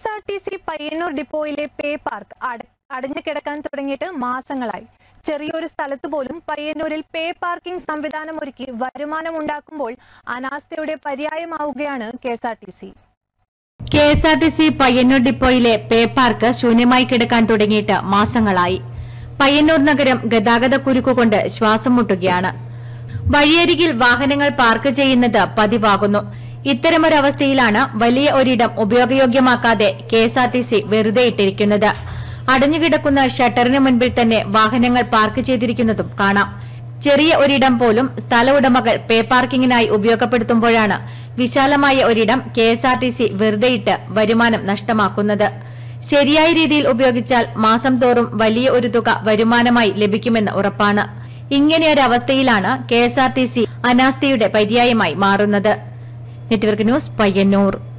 S R T C Payyanur ഡിപ്പോയിലെ pay park അട- അടഞ്ഞു കിടക്കാൻ തുടങ്ങിയിട്ട് മാസങ്ങളായി ചെറിയൊരു സ്ഥലത്ത് പോലും പയ്യന്നൂരിൽ പേ പാർക്കിംഗ് സംവിധാനം ഒരുക്കി വരുമാനം ഉണ്ടാക്കുമ്പോൾ അനാസ്ഥയുടെ പര്യായമാവുകയാണ് K S R T C K S R T C Payyanur ഡിപ്പോയിലെ പേ പാർക്ക് ശൂന്യമായി കിടക്കാൻ തുടങ്ങിയിട്ട് മാസങ്ങളായി പയ്യന്നൂർ നഗരം ഗതാഗത കുരുക്കുകൊണ്ട് ശ്വാസം മുട്ടുകയാണ് വഴിയരികിൽ വാഹനങ്ങൾ പാർക്ക് ചെയ്യുന്നത് പതിവാകുന്നു ഇത്തരമൊരവസ്ഥയിലാണ് വലിയ ഒരിടം ഉപയോഗയോഗ്യമാക്കാതെ K S R T C വെറുതെ ഇട്ടിരിക്കുന്നത് അടഞ്ഞുകിടക്കുന്ന ഷട്ടറിന് മുൻപിൽ തന്നെ വാഹനങ്ങൾ പാർക്ക് ചെയ്തിരിക്കുന്നതും കാണാം ചെറിയ ഒരിടം പോലും സ്ഥല ഉടമകൾ പേ പാർക്കിങ്ങിനായി ഉപയോഗപ്പെടുത്തുമ്പോഴാണ് വിശാലമായ ഒരിടം K S R T C വെറുതെയിട്ട് വരുമാനം നഷ്ടമാക്കുന്നത് ശരിയായ രീതിയിൽ ഉപയോഗിച്ചാൽ മാസം തോറും വലിയ ഒരു തുക വരുമാനമായി ലഭിക്കുമെന്ന് ഉറപ്പാണ് ഇങ്ങനെയൊരവസ്ഥയിലാണ് K S R T C അനാസ്ഥയുടെ പര്യായമായി മാറുന്നത് നെറ്റ്വർക്ക് ന്യൂസ് പയ്യന്നൂർ